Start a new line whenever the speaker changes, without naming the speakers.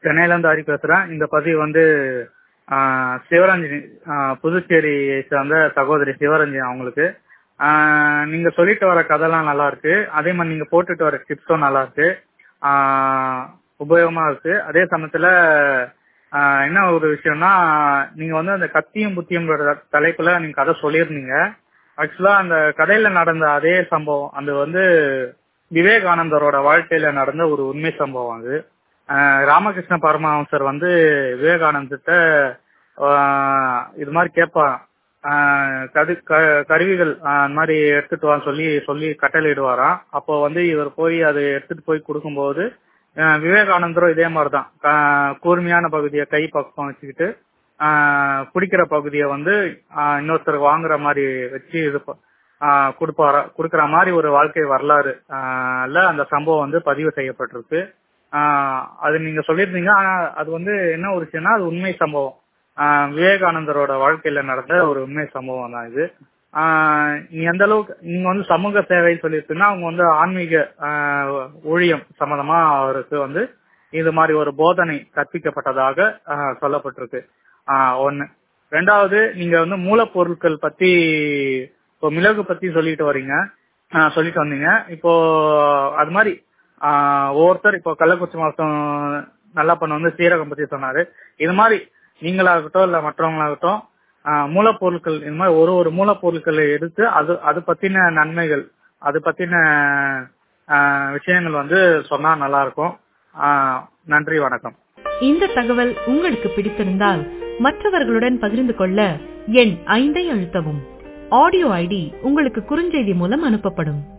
சென்னையில இருந்து ஹரி பேசுறேன் இந்த பதிவு வந்து ஆஹ், சிவரஞ்சனி ஆஹ், புதுச்சேரியை சேர்ந்த சகோதரி சிவரஞ்சனி அவங்களுக்கு ஆஹ், நீங்க சொல்லிட்டு வர கதைலாம் நல்லா இருக்கு அதே மாதிரி நீங்க போட்டுட்டு வர டிப்ஸும் நல்லா இருக்கு ஆஹ், உபயோகமா இருக்கு அதே சமயத்துல ஆஹ், என்ன ஒரு விஷயம்னா நீங்க வந்து அந்த கத்தியும் புத்தியும் தலைப்புல நீங்க கதை சொல்லியிருந்தீங்க ஆக்சுவலா அந்த கதையில நடந்த அதே சம்பவம் அது வந்து விவேகானந்தரோட வாழ்க்கையில நடந்த ஒரு உண்மை சம்பவம் அது ஆஹ் ராமகிருஷ்ண பரமஹம்சர் வந்து விவேகானந்தர்கிட்ட ஆஹ் இது மாதிரி கேட்பான் கது க- கருவிகள் ஆஹ் இந்த மாதிரி எடுத்துட்டு வான்னு சொல்லி சொல்லி கட்டளையிடுவாராம் அப்போ வந்து இவர் போய் அதை எடுத்துட்டு போய் கொடுக்கும்போது ஆஹ் விவேகானந்தரும் இதே மாதிரிதான் ஆஹ் கூர்மையான பகுதியை கை பக்கம் வச்சுக்கிட்டு ஆஹ் குடிக்கிற பகுதியை வந்து ஆஹ் இன்னொருத்தருக்கு வாங்குற மாதிரி வச்சு இது ப- ஆஹ் கொடுப்பாரா கொடுக்கிற மாதிரி ஒரு வாழ்க்கை வரலாறு ஆஹ் ல அந்த சம்பவம் வந்து பதிவு செய்யப்பட்டிருக்கு ஆஹ் அது நீங்க சொல்லியிருந்தீங்க ஆனா அது வந்து என்ன ஒரு விஷயம்னா அது உண்மை சம்பவம் ஆஹ் விவேகானந்தரோட வாழ்க்கையில நடந்த ஒரு உண்மை சம்பவம் தான் இது ஆஹ் நீ எந்த அளவுக்கு நீங்க வந்து சமூக சேவை சொல்லியிருக்கீங்கன்னா அவங்க வந்து ஆன்மீக ஆஹ் ஊழியம் சம்பந்தமா அவருக்கு வந்து இது மாதிரி ஒரு போதனை கற்பிக்கப்பட்டதாக ஆஹ் சொல்லப்பட்டிருக்கு ஆஹ் ஒண்ணு ரெண்டாவது நீங்க வந்து மூலப்பொருட்கள் பத்தி இப்போ மிளகு பத்தி சொல்லிட்டு வரீங்க ஆஹ் சொல்லிட்டு வந்தீங்க இப்போ அது மாதிரி ஆஹ் ஒவ்வொருத்தர் இப்போ கள்ளக்குறிச்சி மாவட்டம் நல்லா பண்ண வந்து சீரகம் பத்தி சொன்னாரு இது மாதிரி நீங்களாகட்டும் இல்ல மற்றவங்களாகட்டும் ஆஹ் மூலப்பொருட்கள் இந்த மாதிரி ஒரு ஒரு மூலப்பொருட்களை எடுத்து அது அது பத்தின நன்மைகள் அது பத்தின ஆஹ் விஷயங்கள் வந்து சொன்னா நல்லா இருக்கும் ஆஹ் நன்றி வணக்கம்
இந்த தகவல் உங்களுக்கு பிடித்திருந்தால் மற்றவர்களுடன் பகிர்ந்து கொள்ள எண் ஐந்தை அழுத்தவும் ஆடியோ ஐடி உங்களுக்கு குறுஞ்செய்தி மூலம் அனுப்பப்படும்